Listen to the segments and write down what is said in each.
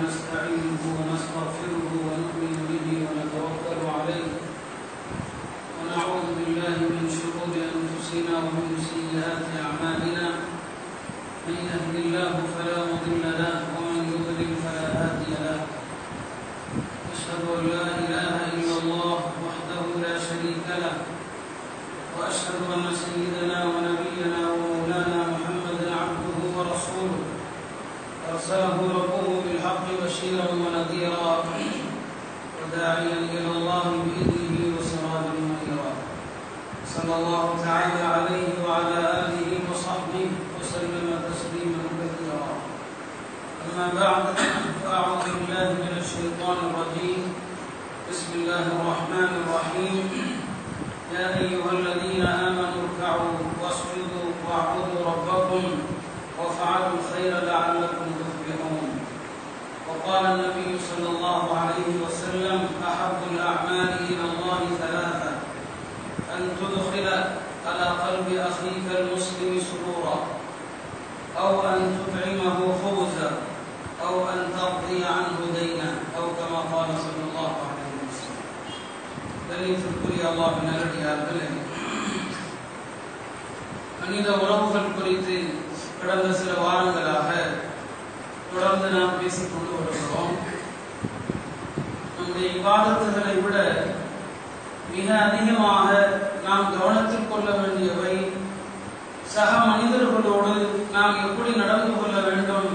ونستعينه ونستغفره ونؤمن به ونتوكل عليه ونعوذ بالله من شرور أنفسنا ومن سيئات أعمالنا من يهد الله فلا مضل له ومن يضلل فلا هادي له أشهد أن لا إله إلا الله وحده لا شريك له وأشهد أن سيدنا ونبينا ومولانا محمدا عبده ورسوله أرسله ربه بالحق بشيرا ونذيرا وداعيا إلى الله بإذنه وسراجا منيرا صلى الله تعالى عليه وعلى آله وصحبه وسلم تسليما كثيرا أما بعد فأعوذ بالله من الشيطان الرجيم بسم الله الرحمن الرحيم يا أيها الذين آمنوا اركعوا واسجدوا واعبدوا ربكم وافعلوا الخير لعلكم تفلحون وقال النبي صلى الله عليه وسلم أحب الأعمال إلى الله ثلاثة أن تدخل على قلب أخيك المسلم سرورا أو أن تطعمه خبزا أو أن تقضي عنه دينا أو كما قال صلى الله عليه وسلم கண்ணியத்திற்குரிய அல்லாஹ் நல்லடியார்களே மனித உறவுகள் குறித்து கடந்த சில வாரங்களாக தொடர்ந்து நாம் பேசிக் கொண்டு வருகிறோம் நம்முடைய விவாதத்துகளை விட மிக அதிகமாக நாம் கவனத்தில் கொள்ள வேண்டியவை சக மனிதர்களோடு நாம் எப்படி நடந்து கொள்ள வேண்டும்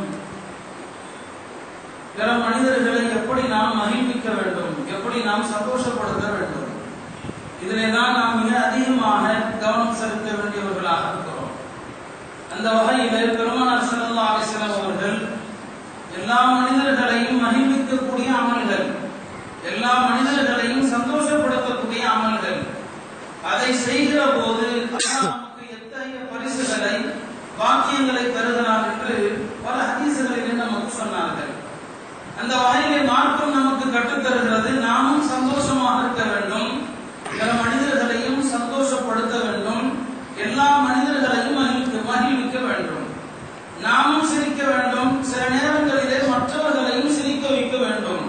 பிற மனிதர்களை எப்படி நாம் மகிழ்விக்க வேண்டும் எப்படி நாம் சந்தோஷப்படுத்த வேண்டும் இதிலே தான் நாம் மிக அதிகமாக கவனம் செலுத்த வேண்டியவர்களாக இருக்கிறோம் அந்த வகையிலே பெருமானார் ஸல்லல்லாஹு அலைஹி வஸல்லம் அவர்கள் எல்லா மனிதர்களையும் மகிழ்விக்கக்கூடிய அமல்கள் எல்லா மனிதர்களையும் சந்தோஷப்படுத்தக்கூடிய அமல்கள் அதை செய்கிற போது அல்லாஹ் நமக்கு எத்தகைய பரிசுகளை பாக்கியங்களை தருகிறார் என்று பல ஹதீசுகளிலே நமக்கு சொன்னார்கள் அந்த வகையிலே மார்க்கம் நமக்கு கற்றுத்தருகிறது நாமும் சந்தோஷமாக இருக்க வேண்டும் பிற மனிதர்களையும் சந்தோஷப்படுத்த வேண்டும் எல்லா மனிதர்களையும் மகிழ்விக்க மகிழ்விக்க வேண்டும் நாமும் சிரிக்க வேண்டும் சில நேரங்களிலே மற்றவர்களையும் சிரிக்க வைக்க வேண்டும்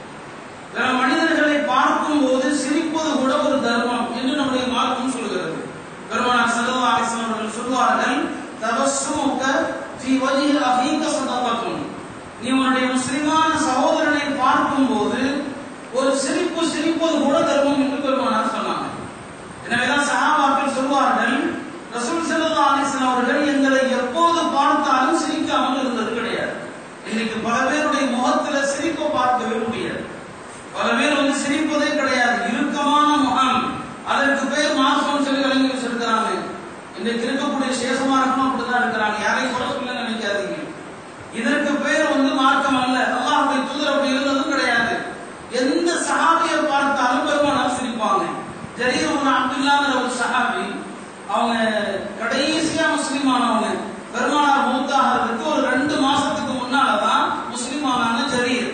பிற மனிதர்களை பார்க்கும் போது சிரிப்பது கூட ஒரு தர்மம் என்று நம்முடைய மார்க்கம் சொல்கிறது பெருமானார் ஸல்லல்லாஹு அலைஹி வஸல்லம் அவர்கள் சொல்வார்கள் தபஸ்ஸுமுக ஃபீ வஜ்ஹி அஹீக ஸதகத்துன் நீ உன்னுடைய முஸ்லிமான சகோதரனை பார்க்கும் போது ஒரு சிரிப்பு சிரிப்பது கூட தர்மம் என்று பெருமானார் சொன்னாங்க எனவேதான் சஹாபாக்கள் சொல்வார்கள் ரசூல் ஸல்லல்லாஹு அலைஹி வஸல்லம் அவர்கள் எங்களை எப்போது பார்த்தாலும் சிரிக்காமல் இருந்தது கிடையாது இன்னைக்கு பல பேருடைய முகத்துல சிரிப்பை பார்க்கவே முடியாது பல பேர் வந்து சிரிப்பதே கிடையாது இறுக்கமான முகம் அதற்கு பேர் மார்க்கம் சொல்லி விளங்கி வச்சிருக்கிறாங்க இன்றைக்கு இருக்கக்கூடிய சேஷமார்களும் அப்படிதான் இருக்கிறாங்க யாரையும் கூட சொல்ல நினைக்காதீங்க இதற்கு பேர் வந்து மார்க்கம் அல்ல அல்லாஹ்வுடைய தூதர் அப்படி இருந்ததும் கிடையாது எந்த சஹாபியை பார்த்தாலும் பெருமானார் சிரிப்பாங்க ஜரீர் ஒரு அப்துல்லாங்கிற ஒரு சஹாபி அவங்க கடைசியா முஸ்லீம் ஆனவங்க பெருமானார் மூத்தாகிறதுக்கு ஒரு ரெண்டு மாசத்துக்கு முன்னாலதான் முஸ்லீம் ஆனாங்க ஜரீர்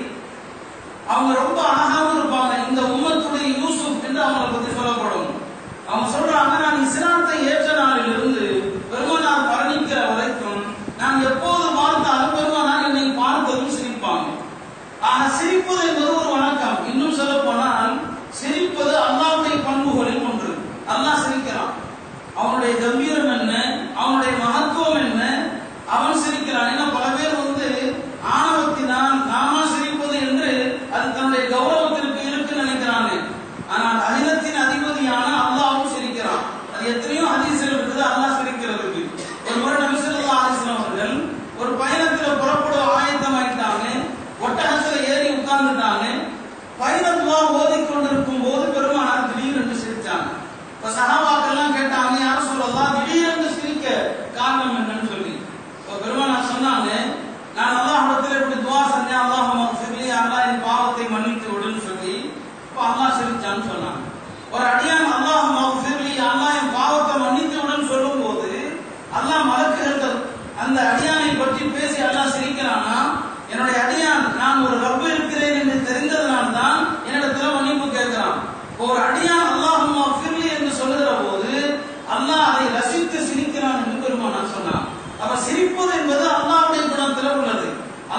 அவங்க ரொம்ப அழகாவும் இருப்பாங்க இந்த உம்மத்துடைய யூசுப் என்று அவங்களை பத்தி சொல்லப்படும் அவங்க சொல்றாங்க நான் இஸ்லாத்தை ஏற்ற நாளில் இருந்து பெருமானார் மரணிக்கிற வரைக்கும் நான் எப்போது பார்த்தாலும் பெருமானார் என்னை பார்த்ததும் சிரிப்பாங்க ஆக சிரிப்பது என்பது ஒரு வணக்கம் இன்னும் சொல்ல போனால் சிரிப்பது அல்லாவுடைய பண்புகளில் ஒன்று அல்லாஹ் சிரிக்கிறான் அவனுடைய கம்பீரம் என்ன அவனுடைய மகத்துவம் என்ன அவன் சிரிக்கிறான் ஏன்னா பல பேர் வந்து ஆணவத்தினால் நாமா சிரிப்பது என்று அது தன்னுடைய கௌரவத்திற்கு இருக்கு நினைக்கிறாங்க ஆனால் அகிலத்தின் அதிபதியான அல்லாவும் சிரிக்கிறான் அது எத்தனையோ ஹதீஸ்கள் இருக்குது அல்லாஹ் சிரிக்கிறதுக்கு ஒரு முறை நபி ஸல்லல்லாஹு அலைஹி வஸல்லம் அவர்கள் ஒரு பயணத்துல புறப்பட ஆயத்தமாயிட்டாங்க ஒட்டகத்துல ஏறி உட்கார்ந்துட்டாங்க பயணத்துவா ஓதிக்கொண்டிருக்கும் போது பெருமானார் திடீரென்று சிரிச்சாங்க இப்ப சஹாபாக்கெல்லாம் கேட்டாங்க யாரும் சொல்லலாம் திடீரென்று சிரிக்க காரணம் என்னன்னு சொல்லி இப்ப பெருமானார் சொன்னாங்க நான் அல்லாஹ்விடத்தில் இப்படி துவா செஞ்சேன் அல்லாஹ் மக்ஃபிர்லி அல்லாஹ் என் பாவத்தை மன்னித்து விடுன்னு சொல்லி இப்ப அல்லாஹ் சிரிச்சான்னு சொன்னாங்க ஒரு அடியான் அல்லாஹ் மக்ஃபிர்லி அல்லாஹ் என் பாவத்தை மன்னித்து விடுன்னு சொல்லும்போது அல்லாஹ் மலக்குகள் அந்த அடியானை பற்றி பேசி அல்லாஹ் சிரிக்கிறானா என்னுடைய அடியான் நான் ஒரு ரப்பு இருக்கிறேன் என்று தெரிந்ததனால் தான் என்னிடத்துல மன்னிப்பு கேட்கிறான் ஒரு அடியான் அல்லாஹ் மக்ஃபிர்லி என்று சொல்லுகிற போது அல்லாஹ் அதை ரசித்து சிரிக்கிறான் என்று பெருமானார் சொன்னான் அப்ப சிரிப்பது என்பது அல்லாஹ்வுடைய குணத்துல உள்ளது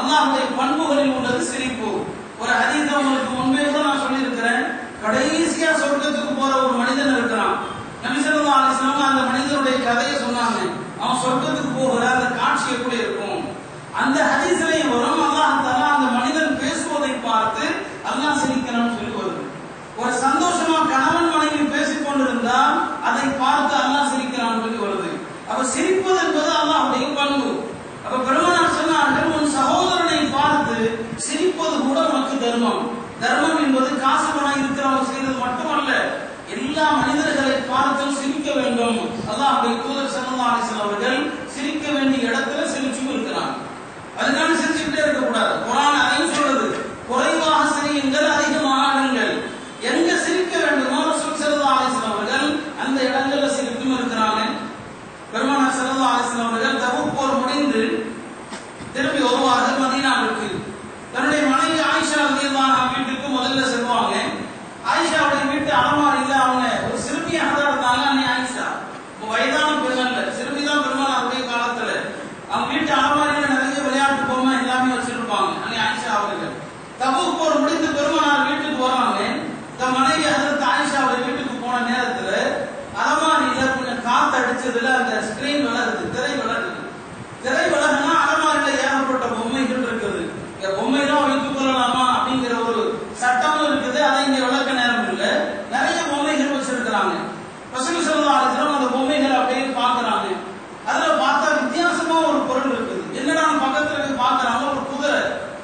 அல்லாஹ்வுடைய பண்புகளில் உள்ளது சிரிப்பு ஒரு ஹதீஸ உங்களுக்கு முன்பே கூட நான் சொல்லியிருக்கிறேன் கடைசியா சொர்க்கத்துக்கு போற ஒரு மனிதன் இருக்கிறான் நபி ஸல்லல்லாஹு அலைஹி வஸல்லம் அந்த மனிதனுடைய கதையை சொன்னாங்க அவன் சொர்க்கத்துக்கு போகிற அந்த காட்சி எப்படி இருக்கும் அந்த ஹதீஸ்லயும் வரும் அல்லாஹ் தஆலா அந்த மனிதன் பேசுவதை பார்த்து அல்லாஹ் சிரிக்கிறான்னு சொல்லி வருது ஒரு சந்தோஷமா கணவன் மனைவி பேசிக் கொண்டிருந்தால் அதை பார்த்து அல்லாஹ் சிரிக்கிறான்னு சொல்லி வருது அப்ப சிரிப்பது என்பது அல்லாஹ்வுடைய பண்பு அப்ப பெருமானார் சொன்னார்கள் உன் சகோதரனை பார்த்து சிரிப்பது கூட உனக்கு தர்மம் தர்மம் என்பது காசு பணம் இருக்கிறவங்க செய்தது மட்டுமல்ல எல்லா மனிதர்களை பார்த்தும் சிரிக்க வேண்டும் அல்லாஹ்வுடைய தூதர் ஸல்லல்லாஹு அலைஹி வஸல்லம் அவர்கள் சிரிக்க வேண்டிய இடத்துல சிரிச்சும் இருக்கிறாங்க அதுக்காக சிரிச்சுக்கிட்டே இருக்க கூடாது குரான் அதையும் சொல்லுது குறைவாக சிரியுங்கள் அதிகமாக ஆடுங்கள் எங்க சிரிக்க வேண்டுமோ ரசூல் ஸல்லல்லாஹு அலைஹி வஸல்லம் அவர்கள் அந்த இடங்கள்ல சிரித்தும் இருக்கிறாங்க பெருமானார் ஸல்லல்லாஹு அலைஹி வஸல்லம் அவர்கள் தபூக் போர் முடிந்து திரும்பி வருவார்கள் மதீனாவிற்கு தன்னுடைய மனைவி ஆயிஷா ரலியல்லாஹு அன்ஹா வீட்டுக்கு முதல்ல செல்வாங்க ஆயிஷாவுடைய வீட்டு அலமாரியில அவங்க ஒரு சிறுமியாக தான் இருந்தாங்க அன்னை ஆயிஷா இப்ப வயதான பெண் அல்ல சிறுமி தான் பெருமானாருடைய காலத்துல அவங்க வீட்டு அலமாரியில நிறைய விளையாட்டு பொம்மை எல்லாமே வச்சிருப்பாங்க அன்னை ஆயிஷா அவர்கள் தபூக் போர் முடிந்து பெருமானார் வீட்டுக்கு வராங்க தன் மனைவி ஹஜரத் ஆயிஷாவுடைய வீட்டுக்கு போன நேரத்துல அலமாரியில கொஞ்சம் காத்து அடிச்சதுல அந்த ஸ்கிரீன் விலகுது திரை விலகுது திரை விலகுனா அலமாரியில ஏகப்பட்ட பொம்மைகள் இருக்குது இந்த பொம்மைலாம் வைத்துக் கொள்ளலாமா அப்படிங்கிற ஒரு சட்டமும் இருக்குது அதை இங்க விளக்க நேரம் இல்ல நிறைய பொம்மைகள் வச்சிருக்கிறாங்க பசுமை செல்வாரத்திலும் அந்த பொம்மைகள் அப்படியே பாக்குறாங்க அதுல பார்த்தா வித்தியாசமா ஒரு பொருள் இருக்குது என்னடா பக்கத்துல போய் பாக்குறாங்க ஒரு குதிரை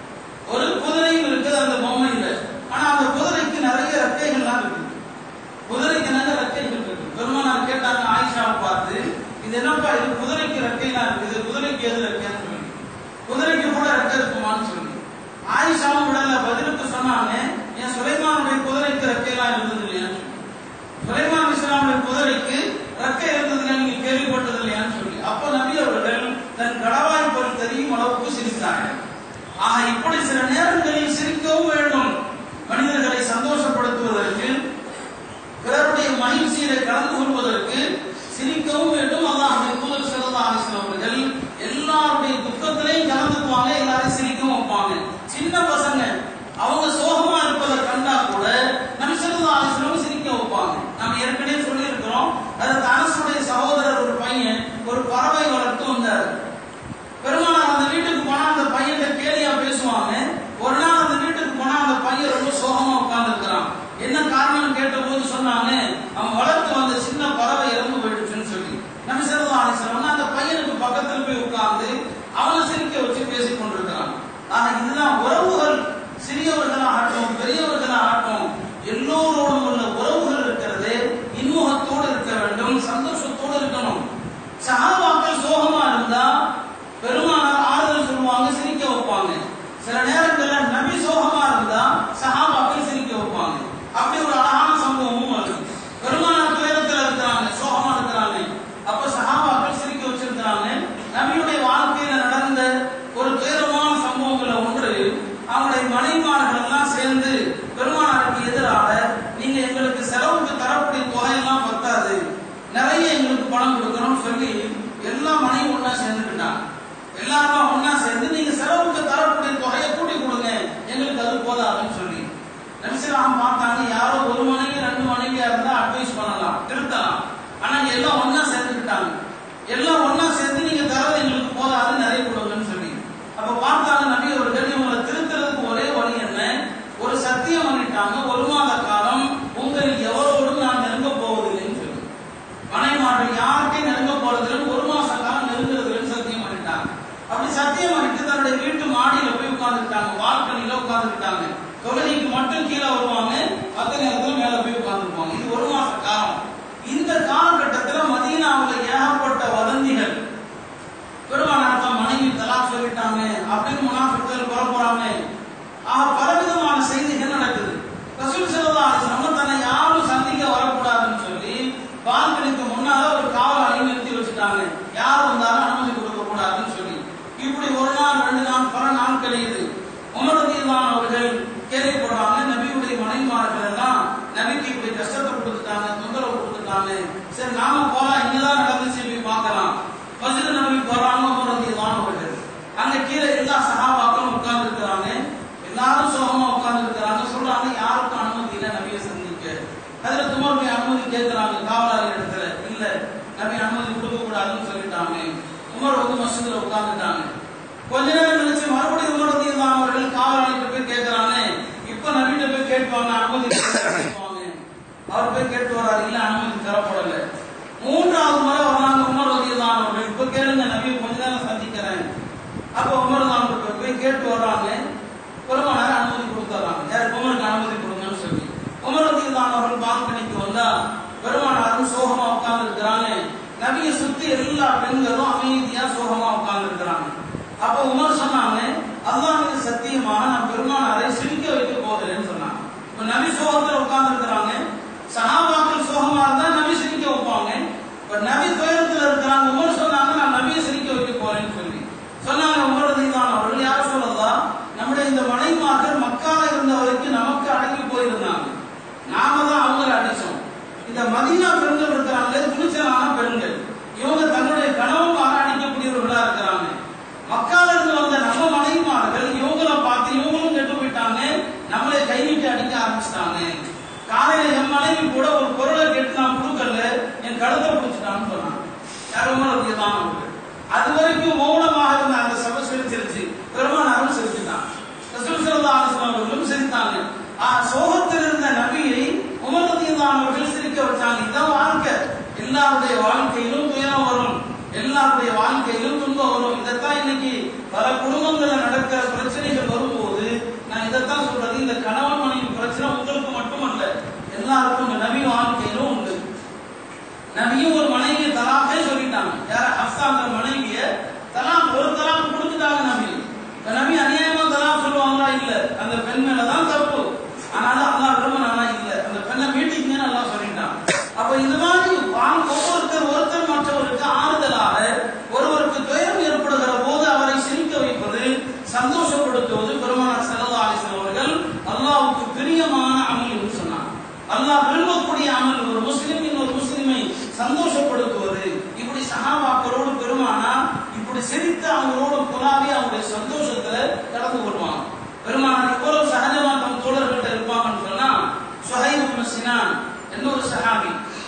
ஒரு குதிரையும் இருக்குது அந்த பொம்மையில ஆனா அந்த குதிரைக்கு நிறைய ரெக்கைகள்லாம் இருக்குது குதிரைக்கு நிறைய ரெக்கைகள் இருக்கு பெருமானார் கேட்டாங்க ஆயிஷாவை பார்த்து இது என்னப்பா இது குதிரைக்கு ரெக்கைலாம் இருக்குது குதிரைக்கு எது ரெக்கைன்னு சொல்லி குதிரைக்கு கூட ரெக்கை இருக்குமான்னு சொல்லி ஆயிஷாவும் விடல பதிலுக்கு சொன்னாங்க என் சுலைமானுடைய குதிரைக்கு ரெக்கைலாம் இருந்தது இல்லையான்னு சொல்லி சுலைமான் இஸ்லாமுடைய குதிரைக்கு ரெக்கை இருந்ததுல நீங்க கேள்விப்பட்டது இல்லையான்னு சொல்லி அப்ப நபி அவர்கள் தன் கடவாய் பொருள் தெரியும் அளவுக்கு சிரித்தாங்க ஆக இப்படி சில நேரங்களில் சிரிக்கவும் வேண்டும் மனிதர்களை சந்தோஷப்படுத்துவதற்கு பிறருடைய மகிழ்ச்சியில கலந்து கொள்வதற்கு சிரிக்கவும் வேண்டும் அல்லாஹுடைய தூதர் ஸல்லல்லாஹு அலைஹி வஸல்லம் அவர்கள் எல்லாருடைய துக்கத்திலையும் கலந்துக்குவாங்க எல்லாரையும் சிரிக்கவும் வைப்பாங்க சின்ன பசங்க அவங்க சோகமா இருப்பதை கண்டா கூட நபி ஸல்லல்லாஹு அலைஹி வஸல்லம் சிரிக்க வைப்பாங்க நம்ம ஏற்கனவே சொல்லி இருக்கிறோம் அது அனசுடைய சகோதரர் ஒரு பையன் ஒரு பறவை வளர்த்து வந்தார் பெருமானார் அந்த வீட்டுக்கு போனா அந்த பையன் கேலியா பேசுவாங்க ஒரு நாள் அந்த வீட்டுக்கு போனா அந்த பையன் ரொம்ப சோகமா உட்கார்ந்து இருக்கிறான் என்ன காரணம் கேட்ட போது சொன்னாங்க அவன் வளர்த்து வந்த சின்ன பறவை இறந்து போயிடுச்சுன்னு சொல்லி நம்ம செல்வம் ஆலோசனை அந்த பையனுக்கு பக்கத்துல போய் உட்கார்ந்து அவனை சிரிக்க வச்சு பேசிக் கொண்டிருக்கிறான் ஆனா இதுதான் உறவுகள் சிறியவர்களாகட்டும் பெரியவர்களாகட்டும் எல்லோரோடும் உள்ள உறவுகள் இருக்கிறது இன்முகத்தோடு இருக்க வேண்டும் சந்தோஷத்தோடு இருக்கணும் சகாபாக்கள் சோகமா இருந்தா பெருமானார் ஆறுதல் சொல்லுவாங்க சிரிக்க வைப்பாங்க சில நேரங்கள்ல நபி சோகமா இருந்தா சஹாபாக்கள் சிரிக்க வைப்பாங்க அப்படி ஒரு அழகான சம்பவமும் வருது பெருமானார் துயரத்துல இருக்கிறாங்க சோகமா இருக்கிறாங்க அப்ப சஹாபாக்கள் சிரிக்க வச்சிருக்கிறாங்க நபியுடைய வாழ்க்கையில நடந்த ஒரு துயரமான சம்பவங்கள்ல ஒன்று அவங்களுடைய மனைமார்கள் எல்லாம் சேர்ந்து பெருமானாருக்கு எதிராக நீங்க எங்களுக்கு செலவுக்கு தரக்கூடிய தொகையெல்லாம் பத்தாது நிறைய எங்களுக்கு பணம் கொடுக்கணும்னு சொல்லி எல்லா மனையும் ஒண்ணா சேர்ந்துக்கிட்டாங்க எல்லாருமா ஒண்ணா சேர்ந்து நீங்க செலவுக்கு தரக்கூடிய தொகையை கூட்டி கொடுங்க எங்களுக்கு அது போதாதுன்னு சொல்லி நபிசிராம் பார்த்தாங்க யாரோ ஒரு மனைவி ரெண்டு மனைவியா இருந்தா அட்வைஸ் பண்ணலாம் திருத்தலாம் ஆனா இங்க எல்லாம் ஒண்ணா சேர்ந்துக்கிட்டாங்க எல்லாம் ஒண்ணா சேர்ந்து நீங்க தரது எங்களுக்கு போதாது நிறைய கொடுங்கன்னு சொல்லி அப்ப பார்த்தாங்க நபி அவர்கள் இவங்களை திருத்துறதுக்கு ஒரே வழி என்ன ஒரு சத்தியம் பண்ணிட்டாங்க ஒரு மாத காலம் உங்களில் எவரோடும் நான் நெருங்க போவதில்லைன்னு சொல்லி மனைமார்கள் யார்கிட்டையும் நெருங்க போறதில்லைன்னு ஒரு மாச காலம் நெருங்குறதுலன்னு சத்தியம் பண்ணிட்டாங்க அப்படி சத்தியம் பண்ணிட்டு தன்னுடைய வீட்டு மாடியில போய் உட்கார்ந்துட்டாங்க பால்கனில உட்கார்ந்துட்டாங்க தொழுகைக்கு மட்டும் கீழே வருவாங்க மத்த நேரத்துல மேல போய் உட்கார்ந்துருப்பாங்க இது ஒரு மாச காலம் இந்த காலகட்டத்துல மதீனாவுல ஏகப்பட்ட வதந்திகள் பெருமானார் தம் மனைவி தலாக் சொல்லிட்டாங்க அப்படின்னு முனாஃபிக்கள் புற போறாங்க ஆக பலவிதமான செய்திகள் நடக்குது ரசூல் ஸல்லல்லாஹு அலைஹி வஸல்லம் தன்னை யாரும் சந்திக்க வரக்கூடாதுன்னு சொல்லி பால்கனிக்கு முன்னால ஒரு காவல் அணி நிறுத்தி வச்சுட்டாங்க யார் வந்தாலும் அனுமதி கொடுக்க கூடாதுன்னு சொல்லி இப்படி ஒரு நாள் ரெண்டு நாள் பல நாள் கழியுது உமர் ரலியல்லாஹு அவர்கள் கேள்விப்படுறாங்க நபியுடைய மனைவிமார்கள் எல்லாம் நபிக்கு இப்படி கஷ்டத்தை கொடுத்துட்டாங்க தொந்தரவு கொடுத்துட்டாங்க சரி நாம போலாம் இங்கதான் நடந்துச்சு போய் பார்க்கலாம் மஸ்ஜித் நபி போறாங்க உமர் ரலியல்லாஹு அவர்கள் அங்க கீழே எல்லா சஹாபாக்களும் அதுல துமர் போய் அனுமதி கேட்கிறாங்க காவலாளி இடத்துல இல்ல நபி அனுமதி கொடுக்க கூடாதுன்னு சொல்லிட்டாங்க உமர் வந்து மசூதில உட்கார்ந்துட்டாங்க கொஞ்ச நேரம் கழிச்சு மறுபடியும் உமர் ரதியல்லாஹு அவர்கள் காவலாளிகிட்ட போய் கேட்கிறாங்க இப்ப நபிட்ட போய் கேட்பாங்க அனுமதி கேட்பாங்க அவர் போய் கேட்டு வர்றாரு இல்ல அனுமதி தரப்படல மூன்றாவது முறை வர்றாங்க உமர் ரதியல்லாஹு அவர்கள் இப்ப கேளுங்க நபியை கொஞ்ச நேரம் சந்திக்கிறேன் அப்ப உமர் தான் போய் கேட்டு வர்றாங்க பெருமானார் அனுமதி கொடுத்துறாங்க யார் உமருக்கு அனுமதி கொடுங்கன்னு சொல்லி உமர் ரதியல்லாஹு அவர்கள் பால்கனிக்கு வந்தா பெருமானாரும் சோகமா உட்கார்ந்து இருக்கிறாங்க நபியை சுத்தி எல்லா பெண்களும் அமைதியா சோகமா உட்கார்ந்து இருக்கிறாங்க அப்ப உமர் சொன்னாங்க அல்லாஹ் மீது சத்தியமாக நான் பெருமானாரை சிரிக்க வைக்க போகிறேன்னு சொன்னாங்க இப்ப நபி சோகத்துல உட்கார்ந்து இருக்கிறாங்க சஹாபாக்கள் சோகமா இருந்தா நபி சிரிக்க வைப்பாங்க இப்ப நபி துயரத்துல இருக்கிறாங்க உமர் சொன்னாங்க நான் நபியை சிரிக்க வைக்க போறேன்னு சொல்லி சொன்னாங்க உமர் ரதியல்லாஹு அவர்கள் யார் சொல்லலாம் நம்முடைய இந்த மனைமார்கள் மக்கால இருந்த வரைக்கும் நமக்கு அடங்கி போயிருந்தாங்க நாம தான் அவங்களை அடிச்சோம் இந்த மதீனா பெண்கள் இருக்கிறாங்களே துணிச்சலான பெண்கள் இவங்க தன்னுடைய கணவன் அடிக்கக்கூடியவர்களா இருக்கிறாங்க மக்கால இருந்து வந்த நம்ம மனைவிமார்கள் இவங்கள பார்த்து இவங்களும் கெட்டு போயிட்டாங்க நம்மளை கைவிட்டு அடிக்க ஆரம்பிச்சிட்டாங்க காலையில என் மனைவி கூட ஒரு பொருளை கேட்டு நான் கொடுக்கல என் கழுத்தை பிடிச்சிட்டான்னு சொன்னாங்க யாரும் தான் அவர்கள் அது வரைக்கும் மௌனமாக இருந்த அந்த சபை சிரிச்சிருச்சு பெருமானாரும் சிரிச்சுட்டான் ரசூல் ஸல்லல்லாஹு அலைஹி வஸல்லம் அவர்களும் சிரித்தாங்க ஆ, சோகத்தில் இருந்த நபியை உமர் ரலியல்லாஹு அவர்கள் சிரிக்க வச்சாங்க இதான் வாழ்க்கை எல்லாருடைய வாழ்க்கையிலும் துயரம் வரும் எல்லாருடைய வாழ்க்கையிலும் துன்பம் வரும் இதைத்தான் இன்னைக்கு பல குடும்பங்கள்ல நடக்கிற பிரச்சனைகள் வரும்போது நான் இதைத்தான் சொல்றது இந்த கணவன் மனைவி பிரச்சனை உங்களுக்கு மட்டுமல்ல எல்லாருக்கும் இந்த நபி வாழ்க்கையிலும் உண்டு நபியும் ஒரு மனைவியை தலாக்கே சொல்லிட்டாங்க யார ஹப்சாங்கிற மனைவிய தலாக் ஒரு தலாக் கொடுத்துட்டாங்க நபி இப்ப நபி அநியாயமா தலாக் சொல்லுவாங்களா இல்ல அந்த பெண் மேலதான் தப்பு ஆனாலும் அல்லாஹ் விரும்பினானா இல்ல அந்த பெண்ணை மீட்டிங்கன்னு அல்லாஹ் சொல்லிட்டான் அப்ப இது மாதிரி வாழ் ஒவ்வொருத்தர் ஒருத்தர் மற்றவருக்கு ஆறுதலாக ஒருவருக்கு துயரம் ஏற்படுகிற போது அவரை சிரிக்க வைப்பது சந்தோஷப்படுத்துவது பெருமானார் ஸல்லல்லாஹு அலைஹி வஸல்லம் அவர்கள் அல்லாஹ்வுக்கு பிரியமான அமல் என்று சொன்னார் அல்லாஹ் விரும்பக்கூடிய அமல் ஒரு முஸ்லிம் இன்னொரு முஸ்லிமை சந்தோஷப்படுத்துவது இப்படி சஹாபாக்களோடு பெருமானா இப்படி சிரித்து அவங்களோடு புலாவி அவங்களுடைய சந்தோஷத்துல கலந்து கொள்வாங்க பெருமானார் எவ்வளவு சகஜமா தம் தோழர்கள்ட்ட இருப்பாங்கன்னு சொன்னா சுஹைப் இப்னு சினான் இன்னொரு சஹாபி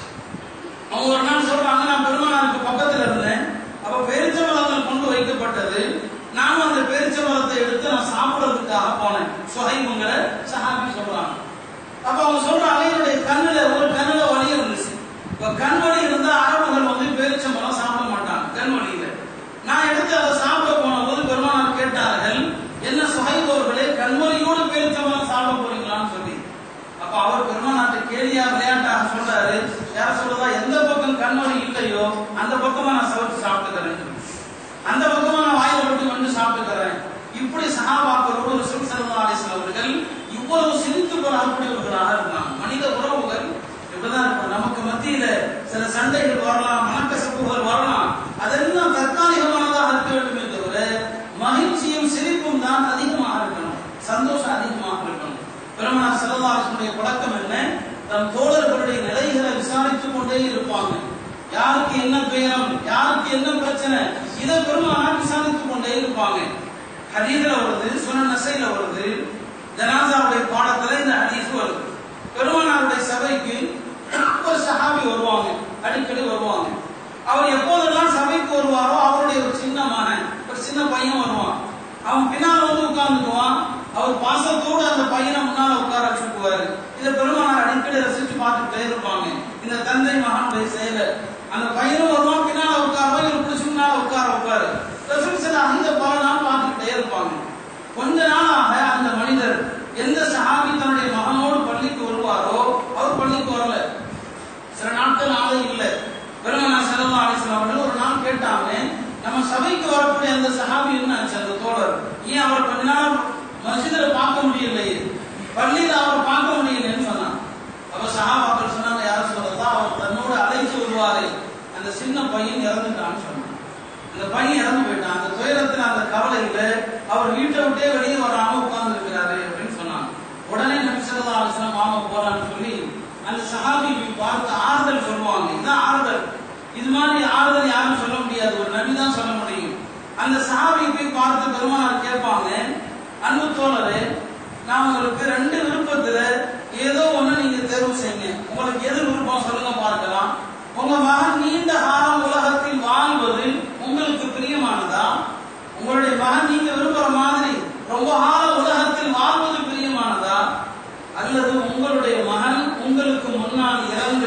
அவங்க ஒரு நாள் சொல்றாங்க நான் பெருமானாருக்கு பக்கத்துல இருந்தேன் அப்ப பேரிச்ச மரங்கள் கொண்டு வைக்கப்பட்டது நானும் அந்த பேரிச்ச மரத்தை எடுத்து நான் சாப்பிடுறதுக்காக போனேன் சுஹைபுங்கிற சஹாபி சொல்றாங்க அப்ப அவங்க சொல்றாங்க என்னுடைய கண்ணுல ஒரு கண்ணுல வலி இருந்துச்சு இப்ப கண் வலி இருந்தா அரபுகள் வந்து பேரிச்சம்பழம் சாப்பிட மாட்டாங்க கண் வலியில நான் எடுத்து அதை சாப்பிட போன போது பெருமானார் கேட்டார்கள் என்ன சுகைதோர்களே கண்வலியோடு பேரிச்சம்பழம் சாப்பிட போறீங்களான்னு சொல்லி அப்ப அவர் பெருமானாட்டு கேலியா விளையாட்டாக சொல்றாரு யார சொல்றதா எந்த பக்கம் கண்வலி இல்லையோ அந்த பக்கமா நான் சமைச்சு சாப்பிட்டுக்கிறேன் அந்த பக்கமா நான் வாயில விட்டு வந்து சாப்பிட்டுக்கிறேன் இப்படி சஹாபாக்களோடு ஒரு சிறுசல்லா அலிஸ்லாம் அவர்கள் இவ்வளவு சிரித்து பழகக்கூடியவர்களாக இருந்தாங்க மனித உறவுகள் இப்படிதான் இருக்கும் நமக்கு மத்தியில சில சண்டைகள் வரலாம் மனக்கசப்புகள் வரலாம் அதெல்லாம் தற்காலிகமானதாக இருக்க வேண்டுமே தவிர மகிழ்ச்சியும் சிரிப்பும் தான் அதிகமாக இருக்கணும் சந்தோஷம் அதிகமாக இருக்கணும் பெருமனார் செல்லதாசனுடைய பழக்கம் என்ன தம் தோழர்களுடைய நிலைகளை விசாரித்துக் கொண்டே இருப்பாங்க யாருக்கு என்ன துயரம் யாருக்கு என்ன பிரச்சனை இதை பெருமானார் விசாரித்துக் கொண்டே இருப்பாங்க ஹதீஸ்ல வருது சுனன் நசைல வருது ஜனாசாவுடைய பாடத்துல இந்த ஹதீஸ் வருது பெருமானாருடைய சபைக்கு ஒரு சஹாபி வருவாங்க அடிக்கடி வருவாங்க அவர் எப்போதெல்லாம் சபைக்கு வருவாரோ அவருடைய ஒரு சின்ன மகன் ஒரு சின்ன பையன் வருவான் அவன் பின்னால வந்து உட்கார்ந்துக்குவான் அவர் பாசத்தோடு அந்த பையனை முன்னால உட்கார வச்சுக்குவாரு இதை பெருமானார் அடிக்கடி ரசிச்சு பார்த்துட்டே இருப்பாங்க இந்த தந்தை மகனுடைய செயலை அந்த பையனும் வருவான் பின்னால உட்காருவான் இவர் பிடிச்சி முன்னால உட்கார வைப்பாரு ரசூல் சில அந்த பல நாள் பார்த்துக்கிட்டே இருப்பாங்க கொஞ்ச நாளாக அந்த மனிதர் எந்த சஹாபி தன்னுடைய மகனோடு பள்ளிக்கு வருவாரோ அவர் பள்ளிக்கு வரல சில நாட்கள் ஆளே இல்லை பெருமனா செலவு ஆலிசன் அவர்கள் ஒரு நாள் கேட்டாங்க நம்ம சபைக்கு வரக்கூடிய அந்த சஹாபி என்ன ஆச்சு அந்த தோழர் ஏன் அவர் கொஞ்ச நாள் மஸ்ஜிதுல பார்க்க முடியலையே பள்ளியில அவர் பார்க்க முடியலன்னு சொன்னான் அப்ப சஹாபாக்கள் சொன்னாங்க யார் சொல்றதா அவர் தன்னோடு அழைத்து வருவாரே அந்த சின்ன பையன் இறந்துட்டான்னு சொன்னான் அந்த பையன் இறந்து போயிட்டான் அந்த துயரத்துல அந்த கவலையில அவர் வீட்டை விட்டே வெளியே வராம உட்கார்ந்து இருக்கிறாரு அப்படின்னு சொன்னாங்க உடனே நபிசல்லா அலிஸ்லாம் மாமா போறான்னு சொல்லி அந்த சஹாபி பார்த்து ஆறுதல் சொல்லுவாங்க இதுதான் ஆறுதல் இது மாதிரி ஆறுதல் யாரும் சொல்ல முடியாது ஒரு நபி தான் சொல்ல முடியும் அந்த சஹாபி போய் பார்த்து பெருமானார் கேட்பாங்க அன்பு தோழரே நான் உங்களுக்கு ரெண்டு விருப்பத்துல ஏதோ ஒண்ணு நீங்க தேர்வு செய்யுங்க முன்னால் இறந்து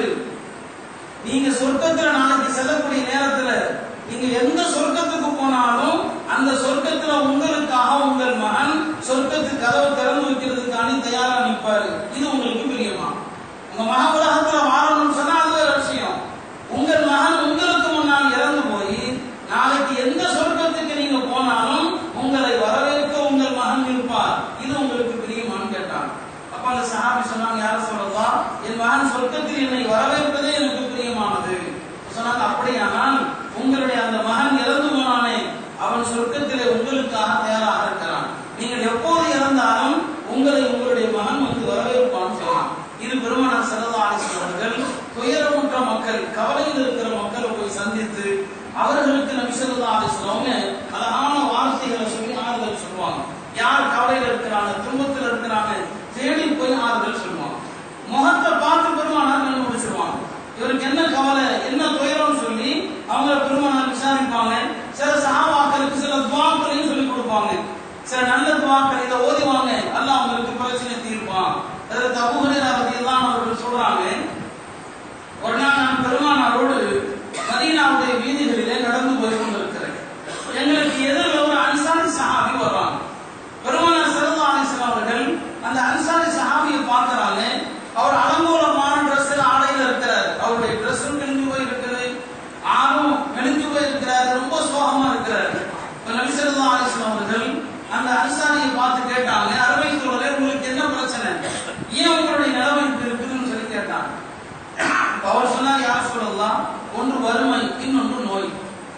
நீங்க சொர்க்கத்துல நாளைக்கு செல்லக்கூடிய நேரத்துல நீங்க எந்த சொர்க்கத்துக்கு போனாலும் அந்த சொர்க்கத்துல உங்களுக்காக உங்கள் மகன் சொர்க்கத்துக்கு கதவை திறந்து வைக்கிறதுக்கான தயாரா நிற்பாரு இது உங்களுக்கு பிரியமா உங்க மகன் உலகத்துல வாழணும்னு சொன்னா அது வேற விஷயம் உங்கள் மகன் உங்களுக்கு முன்னால் இறந்து போய் நாளைக்கு எந்த சொர்க்கத்துக்கு நீங்க போனாலும் உங்களை வரவேற்க உங்கள் மகன் இருப்பார் இது உங்களுக்கு பிரியமான்னு கேட்டான் அப்ப அந்த சஹாபி சொன்னாங்க யார சொல்லலாம் என் மகன் சொர்க்கத்தில் என்னை வரவேற்பதே எனக்கு பிரியமானது சொன்னாங்க அப்படியானால் உங்களுடைய அந்த மகன் இறந்து போனானே அவன் சொர்க்கத்திலே உங்களுக்காக தயாராக இருக்கிறான் நீங்கள் எப்போது இறந்தாலும் உங்களை உங்களுடைய மகன் வந்து வரவேற்பான்னு சொன்னான் இது பெருமனார் செல்லதா அவர்கள் துயரமுற்ற மக்கள் கவலையில் இருக்கிற மக்களை போய் சந்தித்து அவர்களுக்கு நபி செல்லதா அலிஸ்லவங்க அழகான வார்த்தைகளை சொல்லி ஆறுதல் சொல்லுவாங்க யார் கவலையில் இருக்கிறாங்க துன்பத்தில் இருக்கிறாங்க தேடி போய் ஆறுதல் சொல்லுவாங்க முகத்தை பார்த்து பெருமானார் கண்டுபிடிச்சிருவாங்க இவருக்கு என்ன கவலை என்ன துயரம்னு சொல்லி அவங்க பெருமானார் விசாரிப்பாங்க சில சகாபாக்களுக்கு சில துவாக்களையும் சொல்லி கொடுப்பாங்க சில நல்ல துவாக்கள் இதை ஓதிவாங்க அல்லாஹ் அவங்களுக்கு பிரச்சனை தீர்ப்பான் அதற்கு அபுஹரேரா ரலியல்லாஹு அவர்கள் சொல்றாங்க ஒரு நாள் நான் பெருமானாரோடு மதீனாவுடைய வீதிகளிலே நடந்து போய் கொண்டிருக்கிறேன் எங்களுக்கு எதிரில் ஒரு அன்சாரி சஹாபி வர்றாங்க பெருமானார் ஸல்லல்லாஹு அலைஹி வஸல்லம் அவர்கள் அந்த அன்சாரி சஹாபியை பார்க்கறாங்க அவர் அலங்கோலமான ட்ரெஸ்ல ஆடையில இருக்கிறார் அவருடைய ட்ரெஸ்ஸும் கிழிஞ்சு போய் இருக்குது ஆளும் மெலிஞ்சு போய் இருக்கிறார் ரொம்ப சோகமா இருக்கிறார் இப்ப நபி ஸல்லல்லாஹு அலைஹி வஸல்லம் அவர்கள் அந்த அன்சாரியை பார்த்து கேட்டாங்க அருமை தோழரே உங்களுக்கு என்ன பிரச்சனை ஏன் உங்களுடைய நிலைமை இப்படி இருக்குதுன்னு சொல்லி கேட்டாங்க அப்ப அவர் சொன்னார் யார் சொல்லலாம் ஒன்று வறுமை இன்னொன்று நோய்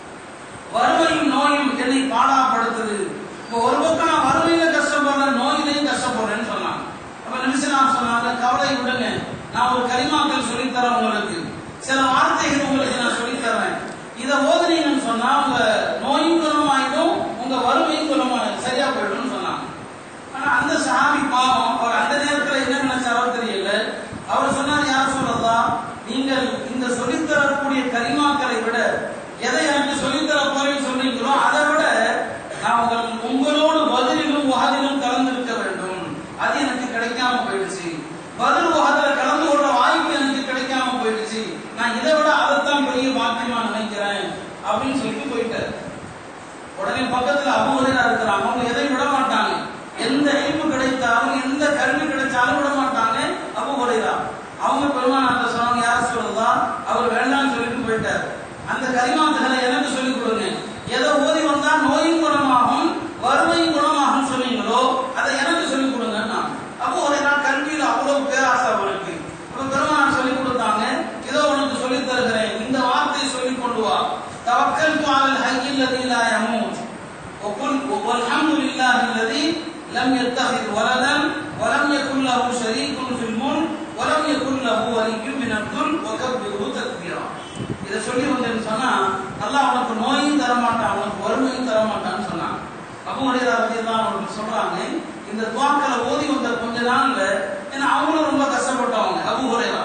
வறுமையும் நோயும் என்னை பாடாப்படுத்துது இப்போ ஒரு பக்கம் நான் வறுமையில கஷ்டப்படுறேன் நோயிலையும் கஷ்டப்படுறேன்னு சொன்னாங்க அப்ப நிமிஷம் சொன்னாங்க கவலை விடுங்க நான் ஒரு கரிமாக்கள் சொல்லித்தரேன் உங்களுக்கு சில வார்த்தைகள் உங்களுக்கு நான் சொல்லித்தரேன் இதை ஓதுனீங்கன்னு சொன்னா உங்க நோயும் குணமாயிடும் உங்க வறுமையும் குணமாயிடும் சரியா போயிடும்னு சொன்னாங்க ஆனா அந்த சாமி பாவம் அவர் அந்த நேரத்துல என்ன நினைச்சாரோ தெரியல அவர் சொன்னார் யார் சொல்லலாம் நீங்கள் இந்த சொல்லித்தரக்கூடிய கரிமாக்களை விட எதை எனக்கு சொல்லித்தர போறேன்னு சொன்னீங்களோ அதை விட நான் உங்கள் உங்களோடு பதிலிலும் வாதிலும் கலந்திருக்க வேண்டும் அது எனக்கு கிடைக்காம போயிடுச்சு பதில் வாதல கலந்து கொள்ற வாய்ப்பு எனக்கு கிடைக்காம போயிடுச்சு நான் இதை விட அதைத்தான் பெரிய பாக்கியமா நினைக்கிறேன் அப்படின்னு சொல்லிட்டு போயிட்டார் உடனே பக்கத்துல அபுஹரேரா இருக்கிறாங்க அவங்க எதையும் விட மாட்டாங்க எந்த இல்மு கிடைத்தாலும் எந்த கல்வி கிடைச்சாலும் விட மாட்டாங்க அபுஹரேரா அவங்க பெருமானாட்ட சொன்னாங்க யார் சொல்றதா அவர் வேண்டாம்னு சொல்லிட்டு போயிட்டார் அந்த கரிமாத்துகளை எனக்கு சொல்லிக் கொடுங்க எதை ஓதி வந்தா நோயும் குணமாகும் வறுமையும் குணமாகும் சொன்னீங்களோ அதை எனக்கு சொல்லிக் கொடுங்கன்னா அப்போ ஒரு நாள் கல்வியில் அவ்வளவு பேராசை அவருக்கு அப்ப பெருமானார் சொல்லிக் கொடுத்தாங்க இதோ உனக்கு சொல்லித் தருகிறேன் இந்த வார்த்தையை சொல்லிக் கொண்டு வா توكلت على الحي الذي لا يموت وقل والحمد لله الذي لم يتخذ ولدا ولم يكن له شريك في الملك ولم يكن له ولي من الذل وكبره تكبيرا இதை சொல்லி வந்தேன்னு சொன்னா அல்லாஹ் உனக்கு நோயும் தர மாட்டான் உனக்கு வறுமையும் தர மாட்டான்னு சொன்னான் அப்போ உடையதான் அவர்கள் சொல்றாங்க இந்த துவாக்களை ஓதி வந்த கொஞ்ச நாள்ல ஏன்னா அவங்களும் ரொம்ப கஷ்டப்பட்டவங்க அபு ஹுரைரா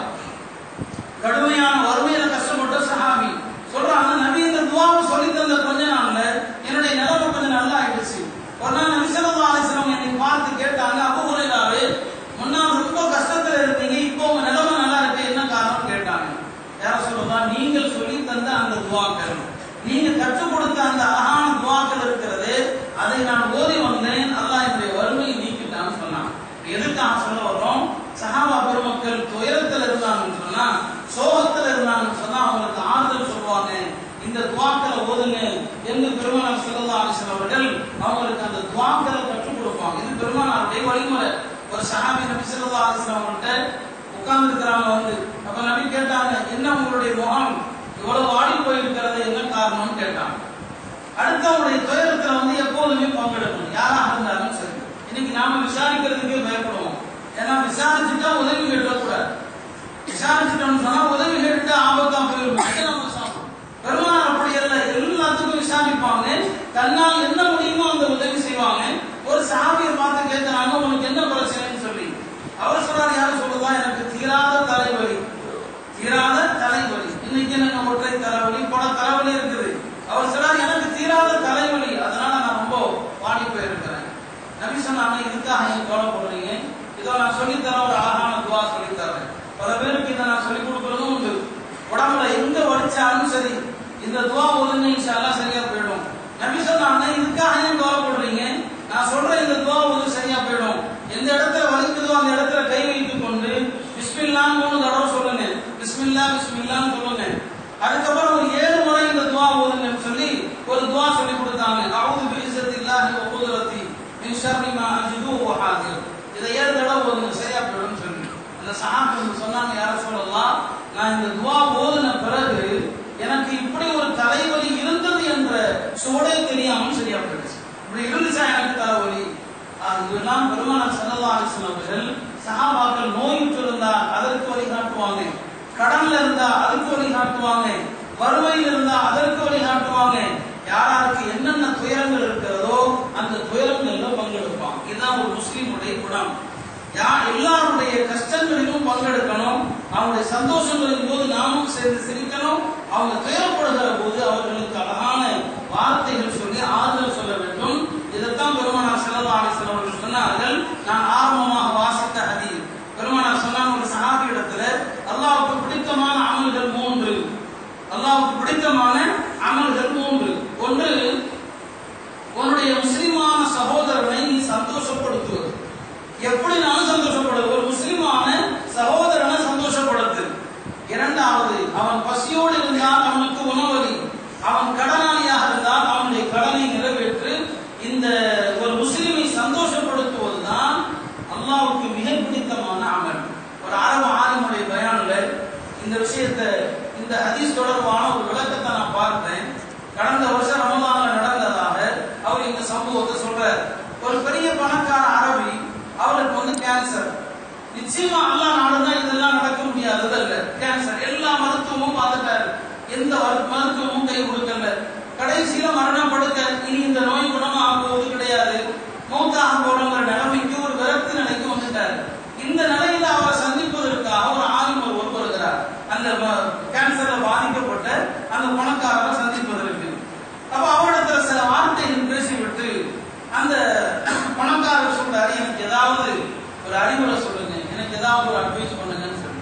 கடுமையான வறுமையில கஷ்டப்பட்ட சஹாபி சொல்றாங்க நபி இந்த துவாவை சொல்லி தந்த கொஞ்ச நாள்ல என்னுடைய நிலைமை கொஞ்சம் நல்லா ஆயிடுச்சு ஒரு நாள் நபி ஸல்லல்லாஹு அலைஹி வஸல்லம் என்னை பார்த்து கேட்டாங்க அபு ஹுரைராவே முன்னால் ரொம்ப கஷ்டத்துல இருந்தீங்க இப்போ உங்க நிலைமை நல்லா இருக்கு என்ன காரணம் கேட்டாங்க யார சொல்லுவா நீங்கள் சொல்லி தந்த அந்த துவாக்கள் நீங்க கற்றுக் கொடுத்த அந்த அழகான துவாக்கள் இருக்கிறது அதை நான் ஓதி வந்தேன் அல்லாஹ் என்னுடைய வறுமையை நீக்கிட்டான்னு சொன்னான் எதுக்காக சொல்ல வர்றோம் சஹாபா பெருமக்கள் துயரத்துல இருந்தாங்கன்னு சொன்னா சோகத்துல இருந்தாங்கன்னு சொன்னா அவங்களுக்கு ஆறுதல் சொல்லுவாங்க இந்த துவாக்களை ஓதுங்க என்று பெருமானார் ஸல்லல்லாஹு அலைஹி வஸல்லம் அவர்கள் அவங்களுக்கு அந்த துவாக்களை கற்றுக் கொடுப்பாங்க இது பெருமானாருடைய வழிமுறை ஒரு சஹாபி நபி ஸல்லல்லாஹு அலைஹி வஸல்லம் அவங்கள்ட்ட உட்கார்ந்து இருக்கிறாங்க வந்து அப்ப நபி கேட்டாங்க என்ன உங்களுடைய முகம் இவ்வளவு வாடி போயிருக்கிறது என்ன காரணம்னு கேட்டாங்க அடுத்தவங்களுடைய துயரத்துல வந்து எப்போதுமே பங்கெடுக்கணும் யாராக இருந்தாலும் சரி இன்னைக்கு நாம விசாரிக்கிறதுக்கே பயப்படுவோம் ஏன்னா விசாரிச்சுட்டா உதவி கேட்கக்கூடாது விசாரிச்சுட்டோம்னு சொன்னா உதவி கேட்டு ஆபத்தா போயிடும் அது நம்ம சாப்பிடும் பெருமாள் அப்படி அல்ல எல்லாத்துக்கும் விசாரிப்பாங்க தன்னால் என்ன முடியுமோ அந்த உதவி செய்வாங்க ஒரு சாமியை பார்த்து கேட்கிறாங்க உனக்கு என்ன பிரச்சனைன்னு சொல்லி அவர் சொல்றாரு யாரும் சொல்லுதா எனக்கு தீராத தலைவலி தீராத தலைவலி இன்னைக்கு எனக்கு ஒற்றை தலைவலி பல தலைவலி இருக்குது அவர் சொல்றாரு எனக்கு தீராத தலைவலி அதனால நான் ரொம்ப வாடி போயிருக்கிறேன் நபி சொன்னாங்க இதுக்காக ஏன் கவலைப்படுறீங்க இதோ நான் சொல்லித்தரேன் ஒரு அழகான துவா சொல்லித்தரேன் பல பேருக்கு வைத்தியத்தை நான் சொல்லிக் கொடுக்கறதும் உண்டு உடம்புல எங்க வலிச்சாலும் சரி இந்த துவா ஓதுங்க இன்ஷா அல்லாஹ் சரியா போயிடும் நபி சொன்னாங்க இதுக்காக ஏன் கவலைப்படுறீங்க நான் சொல்ற இந்த துவா ஓது சரியா போயிடும் எந்த இடத்துல வலிக்குதோ அந்த இடத்துல கை வைத்துக் கொண்டு பிஸ்மில்லான்னு மூணு தடவை சொல்லுங்க பிஸ்மில்லா பிஸ்மில்லான்னு சொல்லுங்க அதுக்கப்புறம் ஒரு ஏழு முறை இந்த துவா ஓதுங்கன்னு சொல்லி ஒரு துவா சொல்லி கொடுத்தாங்க அவுது பிஇஸ்ஸத்தில்லாஹி வ குதுரத்தி மின் ஷர்ரி மா அஜிது வ ஹாதிர் இதை ஏழு தடவை ஓதுங்க சரியா போயிடும்னு சொல்லி அந்த சஹாபிகள் சொன்னாங்க யார சொல்லலாம் நான் இந்த துவா ஓதுன பிறகு எனக்கு இப்படி ஒரு தலைவலி இருந்தது என்ற சுவடே தெரியாமல் சரியா போயிடுச்சு இப்படி இருந்துச்சா எனக்கு தலைவலி ஆஹ் இதெல்லாம் பெருமானார் ஸல்லல்லாஹு அலைஹி வஸல்லம் அவர்கள் சஹாபாக்கள் நோயுற்று இருந்தால் அதற்கு வழி காட்டுவாங்க கடன்ல இருந்தா அதுக்கு வழி காட்டுவாங்க வறுமையில் இருந்தா அதற்கு வழி காட்டுவாங்க யாராருக்கு என்னென்ன துயரங்கள் இருக்கிறதோ அந்த துயரங்கள்ல பங்கெடுப்பாங்க இதுதான் ஒரு முஸ்லீமுடைய குணம் யா எல்லாருடைய கஷ்டங்களிலும் பங்கெடுக்கணும் அவங்களுடைய சந்தோஷங்களின் போது நாமும் சேர்ந்து சிரிக்கணும் அவங்க துயரப்படுகிற போது அவர்களுக்கு அழகான வார்த்தைகள் சொல்லி ஆறுதல் சொல்ல வேண்டும் இதைத்தான் பெருமானார் ஸல்லல்லாஹு அலைஹி வஸல்லம் அவர்கள் சொன்னார்கள் நான் ஆரம்பமாக வாசித்த ஹதீஸ் பெருமானார் சொன்னாங்க ஒரு சஹாபி இடத்துல அல்லாஹ்வுக்கு பிடித்தமான அமல்கள் மூன்று அல்லாஹ்வுக்கு பிடித்தமான அமல்கள் மூன்று ஒன்று உன்னுடைய முஸ்லிமான சகோதரனை நீ சந்தோஷப்படுத்துவது எப்படி நான் சந்தோஷப்படுவது ஒரு முஸ்லிமான சகோதரனை சந்தோஷப்படுத்து இரண்டாவது அவன் பசியோடு இருந்தால் அவனுக்கு உணவளி அவன் கடனாளியாக இருந்தால் அவனுடைய கடனை நிறைவேற்று இந்த ஒரு முஸ்லிமை சந்தோஷப்படுத்துவதுதான் அல்லாஹ்வுக்கு மிக பிடித்தமான அமல் ஒரு அரபு ஆலிமுடைய பயான்ல இந்த விஷயத்தை இந்த ஹதீஸ் தொடர்பான ஒரு விளக்கத்தை நான் பார்த்தேன் கடந்த வருஷம் ரமதான்ல நடந்ததாக அவர் இந்த சம்பவத்தை சொல்றார் ஒரு பெரிய பணக்கார அரபி அவருக்கு வந்து கேன்சர் நிச்சயமா அல்லாஹ் நாடுனா இதெல்லாம் நடக்க முடியாதது இல்ல கேன்சர் எல்லா மருத்துவமும் பார்த்துட்டாரு எந்த வரு- மருத்துவமும் கை கொடுக்கல கடைசியில மரணம் படுக்க இனி இந்த நோய் குணமாக போவது கிடையாது மௌத்தாக போறோங்கிற நிலைமைக்கு ஒரு விரக்தி நிலைக்கு வந்துட்டாரு இந்த நிலையில அவரை சந்திப்பதற்காக ஒரு ஆளும் ஒருவர் வருகிறார் அந்த ம- கேன்சர்ல பாதிக்கப்பட்ட அந்த பணக்காரரை சந்திப்பதற்கு அப்ப அவரிடத்துல சில வார்த்தைகள் பேசிவிட்டு அந்த பணக்காரர் சொல்றாரு எனக்கு ஏதாவது ஒரு அறிவுரை சொல்லுங்க எனக்கு ஏதாவது ஒரு அட்வைஸ் பண்ணுங்கன்னு சொல்லி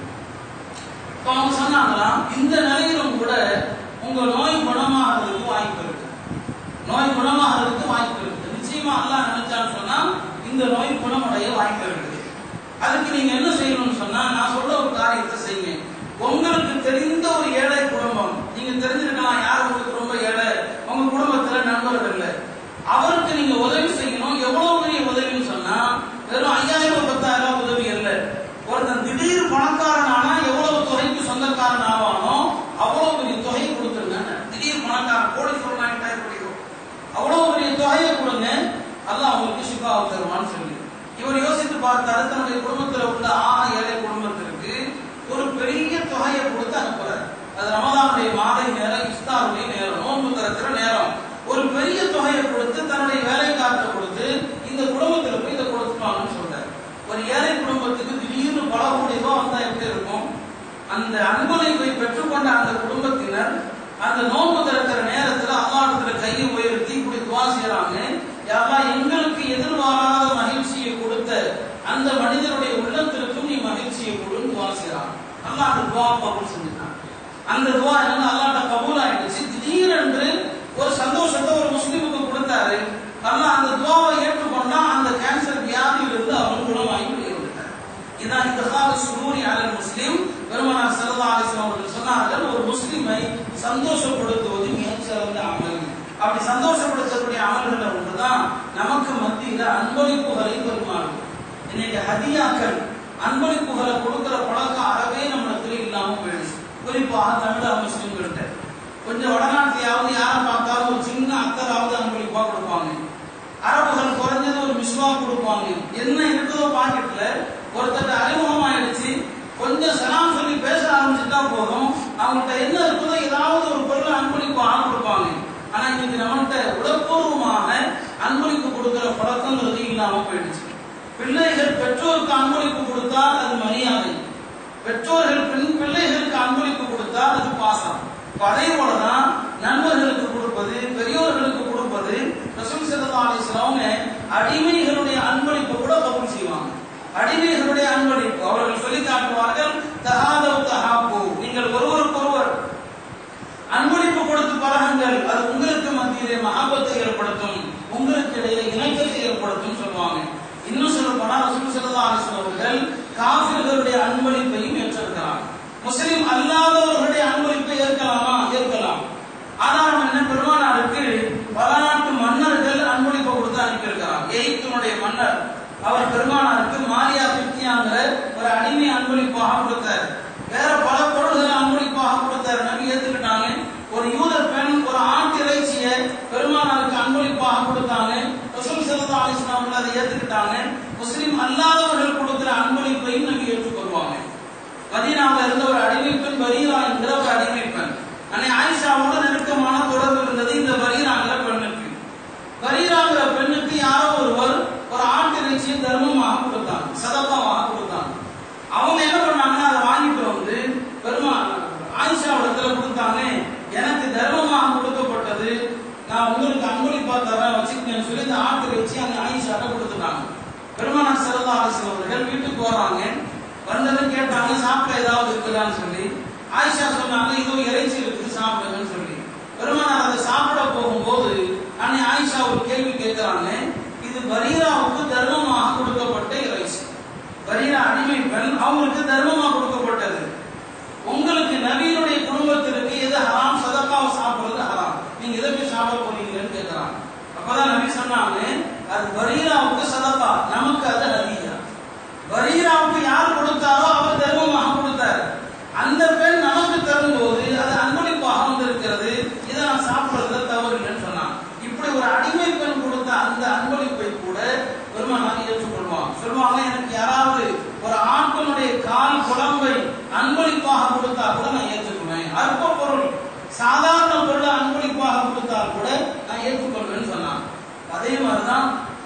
இப்ப அவங்க சொன்னாங்களாம் இந்த நிலையிலும் கூட உங்க நோய் குணமாகிறதுக்கு வாய்ப்பு இருக்கு நோய் குணமாகிறதுக்கு வாய்ப்பு இருக்கு நிச்சயமா அல்லாஹ் நினைச்சான்னு சொன்னா இந்த நோய் குணமடைய வாய்ப்பு இருக்கு அதுக்கு நீங்க என்ன செய்யணும்னு சொன்னா நான் சொல்ல ஒரு காரியத்தை செய்யுங்க உங்களுக்கு தெரிந்த ஒரு ஏழை குடும்பம் நீங்க தெரிஞ்சிருக்கலாம் யார் உங்களுக்கு ரொம்ப ஏழை உங்க குடும்பத்துல நண்பர்கள் இல்ல அவருக்கு நீங்க உதவி செய்யணும் எவ்வளவு பெரிய உதவின்னு சொன்னா வெறும் ஐயாயிரம் பத்தாயிரம் உதவி இல்ல ஒருத்தன் திடீர் பணக்காரன் ஆனா எவ்வளவு தொகைக்கு சொந்தக்காரன் ஆவானோ அவ்வளவு பெரிய தொகையை கொடுத்துருங்க திடீர் பணக்காரன் கோடி சொல்றாங்க படிக்கும் அவ்வளவு பெரிய தொகையை கொடுங்க அல்லாஹ் அவங்களுக்கு சிபாவை தருவான்னு சொல்லி இவர் யோசித்து பார்த்தாரு தன்னுடைய குடும்பத்துல உள்ள ஆக ஏழை குடும்பத்திற்கு ஒரு பெரிய தொகையை கொடுத்து அனுப்புறாரு அது ரமதானுடைய மாதை நேரம் இஃப்தாருடைய நேரம் நோன்பு திறக்கிற நேரம் ஒரு பெரிய தொகையை கொடுத்து தன்னுடைய வேலைக்காரத்தை கொடுத்து இந்த குடும்பத்துல போய் இதை கொடுத்துப்பாங்கன்னு சொல்றாரு ஒரு ஏழை குடும்பத்துக்கு திடீர்னு பல கோடி ரூபாய் வந்தா எப்படி இருக்கும் அந்த அன்பளிப்பை பெற்றுக்கொண்ட அந்த குடும்பத்தினர் அந்த நோன்பு திறக்கிற நேரத்துல அல்லாஹ்விடத்துல கையை உயர்த்தி இப்படி துவா செய்யறாங்க யாரெல்லாம் எங்களுக்கு எதிர்பாராத மகிழ்ச்சியை கொடுத்த அந்த மனிதனுடைய உள்ளத்திற்கும் நீ மகிழ்ச்சியை கொடுன்னு துவா செய்யறாங்க அல்லாஹ் அந்த துவா கபூல் செஞ்சுட்டான் அந்த துவா என்னன்னா அல்லாஹ்ட்ட கபூல் ஆயிடுச்சு திடீரென்று ஒரு சந்தோஷத்தை ஒரு முஸ்லிமுக்கு கொடுத்தாரு அல்லாஹ் அந்த துவாவை ஏற்றுக்கொண்டா அந்த கேன்சர் வியாதியிலிருந்து அவன் குணமாகி வெளியே வந்துட்டார் இதான் இத்தகால சுரூரி அலல் முஸ்லிம் பெருமனார் ஸல்லல்லாஹு அலைஹி வஸல்லம் அவர்கள் சொன்னார்கள் ஒரு முஸ்லிமை சந்தோஷப்படுத்துவது மிகச் சிறந்த அமல் அப்படி சந்தோஷப்படுத்தக்கூடிய அமல்கள் ஒன்றுதான் நமக்கு மத்தியில அன்பளிப்புகளை பெருமாறும் இன்னைக்கு ஹதியாக்கள் அன்பளிப்புகளை கொடுக்கிற பழக்கம் அறவே நம்மிடத்துல இல்லாம போயிடுச்சு குறிப்பாக தமிழக முஸ்லிம்கள்ட்ட கொஞ்சம் வடநாட்டிலாவது யாரை பார்த்தாலும் ஒரு சின்ன அத்தராவது அன்பளிப்பா கொடுப்பாங்க அரபுகள் குறைஞ்சது ஒரு மிஸ்வா கொடுப்பாங்க என்ன இருக்குதோ பாக்கெட்ல ஒருத்தர் அறிமுகமாயிடுச்சு கொஞ்சம் சலாம் சொல்லி பேச ஆரம்பிச்சுட்டா போதும் அவங்கள்ட்ட என்ன இருக்குதோ ஏதாவது ஒரு பொருள் அன்பளிப்பு ஆள் கொடுப்பாங்க ஆனா இன்னைக்கு நம்மகிட்ட உடற்பூர்வமாக அன்பளிப்பு கொடுக்கிற பழக்கங்கிறது இல்லாம போயிடுச்சு பிள்ளைகள் பெற்றோருக்கு அன்பளிப்பு கொடுத்தால் அது மரியாதை பெற்றோர்கள் பெண் பிள்ளைகளுக்கு அன்பளிப்பு கொடுத்தால் அது பாசம் இப்ப அதே போலதான் நண்பர்களுக்கு கொடுப்பது பெரியோர்களுக்கு கொடுப்பது ரசூல் ஸல்லல்லாஹு அலைஹி வஸல்லம் அடிமைகளுடைய அன்பளிப்பு கூட கபூல் செய்வாங்க அடிமைகளுடைய அன்பளிப்பு அவர்கள் சொல்லி காட்டுவார்கள் தஹாதவ் தஹாபு நீங்கள் ஒருவருக்கொருவர் அன்பளிப்பு கொடுத்து பழகுங்கள் அது உங்களுக்கு மத்தியிலே மகாபத்தை ஏற்படுத்தும் உங்களுக்கு இடையிலே இணக்கத்தை ஏற்படுத்தும் சொல்லுவாங்க இன்னும் சொல்ல போனா ரசூல் ஸல்லல்லாஹு அலைஹி வஸல்லம் அவர்கள் காஃபிர்களுடைய அன்பளிப்பையும் ஏற்றிருக்கிறார் முஸ்லிம் அல்லாதவர்களுடைய அன்பளிப்பை ஏற்கலாமா ஏற்கலாம் ஆதாரம் என்ன பெருமானாருக்கு பல நாட்டு மன்னர்கள் அன்பளிப்பை கொடுத்து அனுப்பியிருக்கிறார் எய்த்தினுடைய மன்னர் அவர் பெருமானாருக்கு மாரியா பித்தியாங்கிற ஒரு அடிமை அன்பளிப்பாக கொடுத்தார் வேற பல பொருள்களை அன்பளிப்பாக கொடுத்தார் நபி ஏத்துக்கிட்டாங்க ஒரு யூதர் பெண் ஒரு ஆட்டு இறைச்சியை பெருமானாருக்கு அன்பளிப்பாக கொடுத்தாங்க ரசூல் ஸல்லல்லாஹு அலைஹி வஸல்லம் அவர்கள் அதை ஏத்துக்கிட்டாங்க முஸ்லிம் அல்லாதவர்கள் கொடுக்கிற அன்பளிப்பையும் நபி ஏற்றுக்கொள்வாங்க மதீனாவில் இருந்த ஒரு அடிமை பெண் பரீரா என்கிற ஒரு அடிமை பெண் அன்னை ஆயிஷாவோட நெருக்கமான தொடர்பு இருந்தது இந்த பரீராங்கிற பெண்ணுக்கு பரீராங்கிற பெண்ணுக்கு யாரோ ஒருவர் ஒரு ஆட்டு இறைச்சியை தர்மமாக கொடுத்தாங்க சதப்பாவாக கொடுத்தாங்க அவங்க என்ன பண்ணாங்கன்னா அதை வாங்கிட்டு வந்து பெருமா ஆயிஷா இடத்துல கொடுத்தாங்க எனக்கு தர்மமாக கொடுக்கப்பட்டது நான் உங்களுக்கு அன்பளிப்பா தரேன் வச்சுக்கங்கன்னு சொல்லி இந்த ஆட்டு இறைச்சி அந்த ஆயிஷாட்ட கொடுத்துட்டாங்க பெருமானார் சரதா அரசு அவர்கள் வீட்டுக்கு வராங்க வந்ததும் கேட்டாங்க சாப்பிட ஏதாவது இருக்குதான்னு சொல்லி ஆயிஷா சொன்னாங்க இதோ இறைச்சி இருக்குது சாப்பிடுங்கன்னு சொல்லி பெருமானார் அதை சாப்பிட போகும்போது அன்னை ஆயிஷா ஒரு கேள்வி கேட்கிறாங்க இது பரீராவுக்கு தர்மமாக கொடுக்கப்பட்ட இறைச்சி பரீரா அடிமை பெண் அவங்களுக்கு தர்மமாக கொடுக்கப்பட்டது உங்களுக்கு நபியினுடைய குடும்பத்திற்கு எது ஹராம் சதக்காவை சாப்பிடுறது ஹராம் நீங்க எதை போய் சாப்பிட போறீங்கன்னு கேட்கிறாங்க அப்பதான் நபி சொன்னாங்க அது பரீராவுக்கு சதக்கா நமக்கு அது ஹதியா பரீராவுக்கு யார் கொடுத்தாரோ அவர் தர்மமாக கொடுத்தார் அந்த பெண் நமக்கு தரும்போது அது அன்பளிப்பாக வந்திருக்கிறது இதை நான் சாப்பிடுறதுல தவறு இல்லைன்னு சொன்னான் இப்படி ஒரு அடிமை பெண் கொடுத்த அந்த அன்பளிப்பை கூட பெருமானார் ஏற்றுக்கொள்வான் சொல்லுவாங்க எனக்கு யாராவது ஒரு ஆட்டினுடைய கால் குழம்பை அன்பளிப்பாக கொடுத்தா கூட நான் ஏற்றுக்குவேன் அற்ப பொருள் சாதாரண பொருளை அன்பளிப்பாக கொடுத்தா கூட நான் ஏற்றுக்கொள்வேன்னு சொன்னான் அதே மாதிரிதான்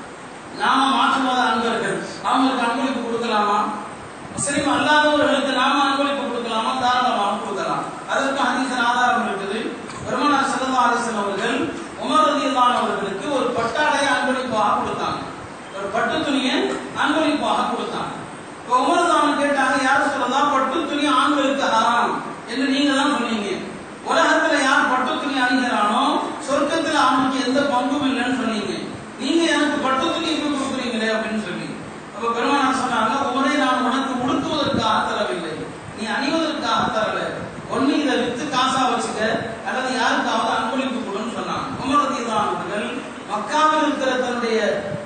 நாம மாற்றுவாத அன்பர்கள் அவங்களுக்கு அன்பளிப்பு கொடுக்கலாமா முஸ்லிம் அல்லாதவர்களுக்கு நாம அன்பளிப்பு கொடுக்கலாமா தாராளமாக கொடுக்கலாம் அதற்கு ஹதீஸின் ஆதாரம் இருக்குது பெருமானார் ஸல்லல்லாஹு அலைஹி வஸல்லம் அவர்கள் உமர் ரலியல்லாஹு அவர்களுக்கு ஒரு பட்டாடையை அன்பளிப்பாக கொடுத்தாங்க ஒரு பட்டு துணியை அன்பளிப்பாக கொடுத்தாங்க இப்போ உமர் தான் கேட்டாங்க யார் சொல்லலாம் பட்டு துணி ஆண்களுக்கு ஹராம் என்று நீங்க தான் சொன்னீங்க உலகத்துல யார் பட்டு துணி அணிகிறானோ சொர்க்கத்துல அவனுக்கு எந்த பங்கும் இல்லைன்னு சொன்னீங்க நீங்க எனக்கு பட்டு துணி இப்ப கொடுக்குறீங்களே அப்படின்னு சொல்லி அப்ப பெருமானார் சொன்னாங்க உமரை நான் உனக்கு உடுத்துவதற்காக தரவில்லை நீ அணிவதற்காக தரல ஒண்ணு இதை வித்து காசா வச்சுக்க அல்லது யாருக்காவது அன்பளிப்பு கொடுன்னு சொன்னாங்க உமரதீதான் அவர்கள் மக்காவில் இருக்கிற தன்னுடைய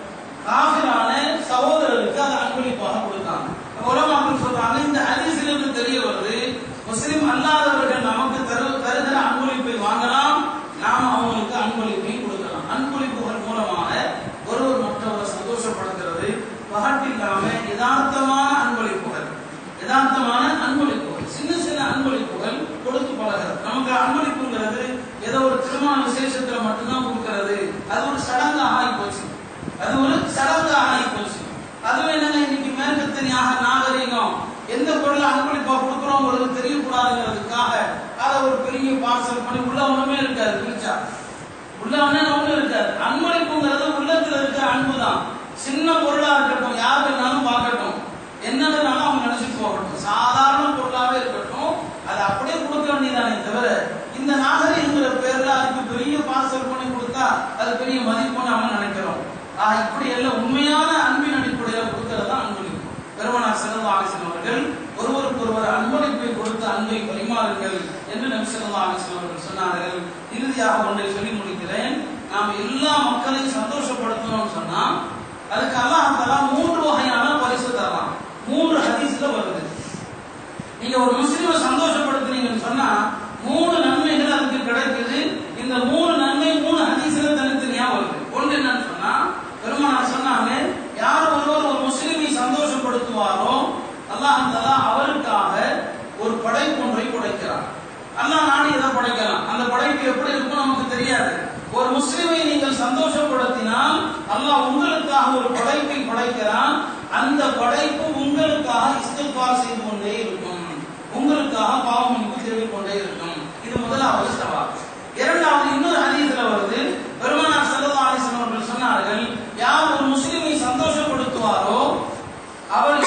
காபிரான சகோதரருக்கு அதை அன்பளிப்பாக கொடுத்தாங்க உலமாக்கள் சொல்றாங்க இந்த ஹதீஸிலிருந்து தெரிய வருது முஸ்லிம் அல்லாதவர்கள் நமக்கு தரு தருகிற அன்பளிப்பை வாங்கலாம் நாம் அவங்களுக்கு அன்பளிப்பை கொடுக்கலாம் அன்பளிப்புகள் மூலமாக ஒருவர் மற்றவரை சந்தோஷப்படுத்துறது பகட்டில்லாம யதார்த்தமான அன்பளிப்புகள் யதார்த்தமான அன்பளிப்புகள் சின்ன சின்ன அன்பளிப்புகள் கொடுத்து பழகிறது நமக்கு அன்பளிப்புங்கிறது ஏதோ ஒரு திருமண விசேஷத்துல மட்டும்தான் கொடுக்கிறது அது ஒரு சடங்காக ஆகி போச்சு அது ஒரு சடங்காக ஆகி போச்சு அதுவும் என்னங்க இன்னைக்கு மேற்கத்தனியாக நாகரிகம் எந்த பொருளை அன்பளிப்பா கொடுக்குறோம் உங்களுக்கு தெரியக்கூடாதுங்கிறதுக்காக அதை ஒரு பெரிய பார்சல் பண்ணி உள்ள ஒண்ணுமே இருக்காது பிரிச்சா உள்ள ஒண்ணே ஒண்ணு இருக்காது அன்பளிப்புங்கிறது உள்ளத்துல இருக்கிற அன்பு தான் சின்ன பொருளா இருக்கட்டும் யார் வேணாலும் பார்க்கட்டும் என்ன வேணாலும் அவங்க நினைச்சிட்டு போகட்டும் சாதாரண பொருளாவே இருக்கட்டும் அதை அப்படியே கொடுக்க வேண்டியதானே தவிர இந்த நாகரிகங்கிற பேர்ல அதுக்கு பெரிய பார்சல் பண்ணி கொடுத்தா அது பெரிய மதிப்புன்னு நம்ம நினைக்கிறோம் ஆஹ் இப்படி எல்லாம் உண்மையான அன்பின் அடிப்படையில கொடுக்கறது தான் அன்பளிப்பு பெருமனார் செல்லல்லா அலிஸ்லாம் அவர்கள் ஒருவருக்கு ஒருவர் அன்பளிப்பை கொடுத்து அன்பை பரிமாறுங்கள் என்று நபி ஸல்லல்லாஹு அலைஹி வஸல்லம் அவர்கள் சொன்னார்கள் இறுதியாக ஒன்றை சொல்லி முடிக்கிறேன் நாம் எல்லா மக்களையும் சந்தோஷப்படுத்தணும்னு சொன்னா அதுக்கு அல்லாஹ் தஆலா மூன்று வகையான பரிசு தரலாம் மூன்று ஹதீஸ்ல வருது நீங்க ஒரு முஸ்லிமை சந்தோஷப்படுத்துனீங்கன்னு சொன்னா மூணு நன்மைகள் அதுக்கு கிடைக்குது இந்த மூணு நன்மை மூணு ஹதீஸ்ல தனித்தனியா வருது ஒன்று என்னன்னு சொன்னா பெருமானார் சொன்னாங்க யார் ஒருவர் ஒரு முஸ்லிமை சந்தோஷப்படுத்துவாரோ அல்லாஹ் தஆலா அவருக்காக ஒரு படைப்பு ஒன்றை படைக்கிறார் அல்லாஹ் நாடி எதை படைக்கலாம் அந்த படைப்பு எப்படி இருக்கும் நமக்கு தெரியாது ஒரு முஸ்லிமை நீங்கள் சந்தோஷப்படுத்தினால் அல்லாஹ் உங்களுக்காக ஒரு படைப்பை படைக்கிறான் அந்த படைப்பு உங்களுக்காக இஸ்திக்பார் செய்து கொண்டே இருக்கும் உங்களுக்காக பாவம் மன்னிப்பு தேடிக் கொண்டே இருக்கும் இது முதலாவது சவால் இரண்டாவது இன்னொரு ஹதீஸ்ல வருது பெருமானார் ஸல்லல்லாஹு அலைஹி வஸல்லம் அவர்கள் சொன்னார்கள் யார் ஒரு முஸ்லிமை சந்தோஷப்படுத்துவாரோ அவர்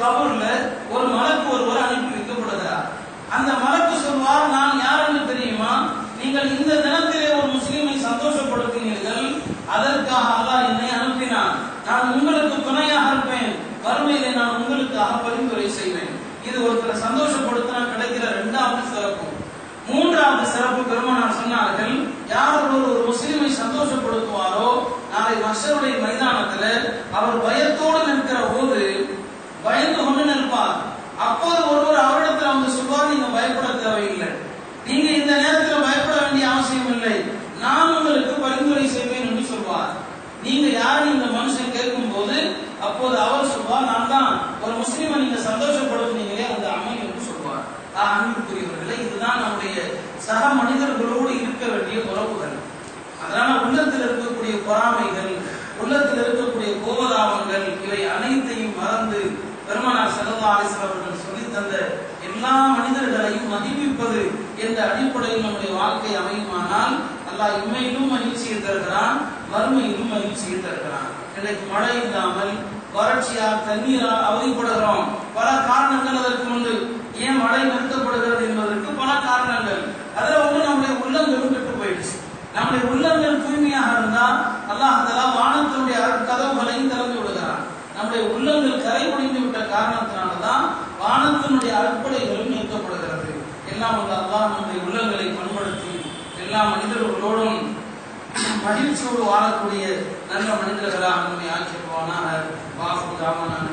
கபூர்ல ஒரு மலக்கு ஒருவர் அனுப்பி வைக்கப்படுகிறார் அந்த மலக்கு சொல்வார் நான் யார் என்று தெரியுமா நீங்கள் இந்த தினத்திலே ஒரு முஸ்லிமை சந்தோஷப்படுத்தினீர்கள் அதற்காக அல்லாஹ் என்னை அனுப்பினான் நான் உங்களுக்கு துணையாக இருப்பேன் வறுமையிலே நான் உங்களுக்காக பரிந்துரை செய்வேன் இது ஒருத்தரை சந்தோஷப்படுத்தினா கிடைக்கிற இரண்டாவது சிறப்பு மூன்றாவது சிறப்பு பெருமானார் சொன்னார்கள் யார் ஒருவர் ஒரு முஸ்லிமை சந்தோஷப்படுத்துவாரோ நாளை மஷருடைய மைதானத்துல அவர் பயத்தோடு நிற்கிற போது பயந்து கொண்டு நிற்பார் அப்போது ஒருவர் அவரிடத்துல வந்து சொல்வார் நீங்க பயப்பட தேவையில்லை நீங்க இந்த நேரத்தில் பயப்பட வேண்டிய அவசியம் இல்லை நான் உங்களுக்கு பரிந்துரை செய்வேன் என்று சொல்வார் நீங்க யார் இந்த மனுஷன் கேட்கும் போது அப்போது அவர் சொல்வார் நான் தான் ஒரு முஸ்லீமை நீங்க சந்தோஷப்படுத்துனீங்களே அந்த அமல் என்று சொல்வார் ஆஹ் அன்புக்குரியவர்களே இதுதான் நம்முடைய சக மனிதர்களோடு இருக்க வேண்டிய உறவுகள் அதனால உள்ளத்தில் இருக்கக்கூடிய பொறாமைகள் உள்ளத்தில் இருக்கக்கூடிய கோபதாபங்கள் இவை அனைத்தையும் மறந்து பெருமனார் செல்லல்லா அலிஸ்லாம் அவர்கள் சொல்லி தந்த எல்லா மனிதர்களையும் மதிப்பிப்பது என்ற அடிப்படையில் நம்முடைய வாழ்க்கை அமையுமானால் அல்லாஹ் இம்மையிலும் மகிழ்ச்சியை தருகிறான் வறுமையிலும் மகிழ்ச்சியை தருகிறான் இன்றைக்கு மழை இல்லாமல் வறட்சியால் தண்ணீரால் அவதிப்படுகிறோம் பல காரணங்கள் அதற்கு உண்டு ஏன் மழை நிறுத்தப்படுகிறது என்பதற்கு பல காரணங்கள் அதுல ஒன்று நம்முடைய உள்ளங்களும் கெட்டு போயிடுச்சு நம்முடைய உள்ளங்கள் தூய்மையாக இருந்தால் அல்லாஹ் தலா வானத்தினுடைய கதவுகளையும் திறந்து விடுகிறான் நம்முடைய உள்ளங்கள் கரை முடிந்து விட்ட காரணத்தினால்தான் வானத்தினுடைய அடிப்படைகளும் நீக்கப்படுகிறது எல்லாம் உள்ள அல்லாஹ் நம்முடைய உள்ளங்களை பண்படுத்தி எல்லா மனிதர்களோடும் மகிழ்ச்சியோடு வாழக்கூடிய நல்ல மனிதர்களாக நம்மை ஆக்கிடுவானாக வாசு ராமனான